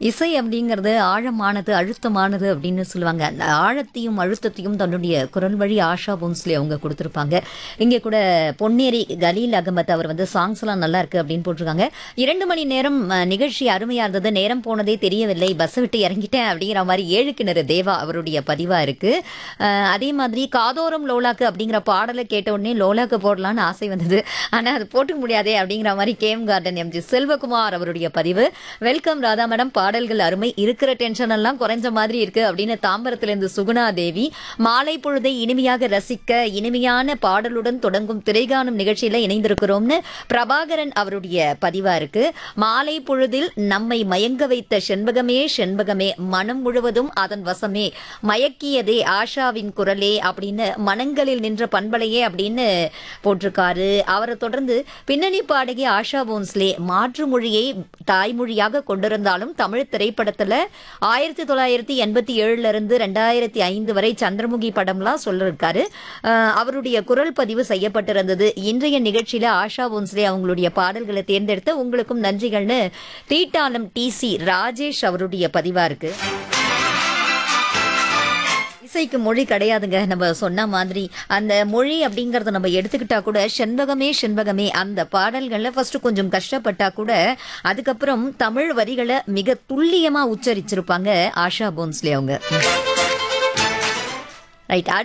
இசை அப்படிங்கிறது ஆழமானது அழுத்தமானது அப்படின்னு சொல்லுவாங்க அந்த ஆழத்தையும் அழுத்தத்தையும் தன்னுடைய குரல் வழி ஆஷா போன்ஸ்லே அவங்க கொடுத்துருப்பாங்க இங்கே கூட பொன்னேரி கலீல் அகமத் அவர் வந்து சாங்ஸ் எல்லாம் நல்லா இருக்கு அப்படின்னு போட்டிருக்காங்க இரண்டு மணி நேரம் அஹ், நிகழ்ச்சி அருமையா இருந்தது நேரம் போனதே தெரியவில்லை பஸ் விட்டு இறங்கிட்டேன் அப்படிங்கிற மாதிரி ஏழு கிணறு தேவா அவருடைய பதிவா இருக்கு அஹ், அதே மாதிரி காதோரம் லோலாக்கு அப்படிங்கிற பாடலை கேட்ட உடனே லோலாக்கு போடலான்னு ஆசை வந்தது ஆனா அது போட்டுக்க முடியாதே அப்படிங்கிற மாதிரி கேம் கார்டன் எம்ஜி செல்வகுமார் அவருடைய பதிவு வெல்கம் ராதா மேடம் பாடல்கள் அருமை இருக்கிற டென்ஷன் எல்லாம் குறைஞ்ச மாதிரி இருக்கு அப்படின்னு தாம்பரத்திலிருந்து சுகுணா தேவி மாலை பொழுதை இனிமையாக ரசிக்க இனிமையான பாடலுடன் தொடங்கும் திரைகாணும் நிகழ்ச்சியில இணைந்திருக்கிறோம்னு பிரபாகரன் அவருடைய பதிவா இருக்கு மாலை பொழுதில் நம்மை மயங்க வைத்த செண்பகமே செண்பகமே மனம் முழுவதும் அதன் வசமே மயக்கியதே ஆஷாவின் குரலே அப்படின்னு மனங்களில் நின்ற பண்பலையே அப்படின்னு போட்டிருக்காரு அவரை தொடர்ந்து பின்னணி பாடகி ஆஷா போன்ஸ்லே மாற்று மொழியை தாய்மொழியாக கொண்டிருந்தாலும் தமிழ் திரைப்படத்துல ஆயிரத்தி தொள்ளாயிரத்தி எண்பத்தி ஏழுல இருந்து ரெண்டாயிரத்தி ஐந்து வரை சந்திரமுகி படம்லாம் சொல்லிருக்காரு அஹ் அவருடைய குரல் பதிவு செய்யப்பட்டிருந்தது இன்றைய நிகழ்ச்சியில ஆஷா போன்ஸ்லே அவங்களுடைய பாடல்களை தேர்ந்தெடுத்த உங்களுக்கும் நன்றிகள்னு தீட்டாளம் டி சி ராஜேஷ் அவருடைய பதிவா இருக்கு இசைக்கு மொழி கிடையாதுங்க நம்ம சொன்ன மாதிரி அந்த மொழி அப்படிங்கறத நம்ம எடுத்துக்கிட்டா கூட செண்பகமே செண்பகமே அந்த பாடல்கள்ல ஃபர்ஸ்ட் கொஞ்சம் கஷ்டப்பட்டா கூட அதுக்கப்புறம் தமிழ் வரிகளை மிக துல்லியமா உச்சரிச்சிருப்பாங்க ஆஷா போன்ஸ்லே அவங்க ரைட்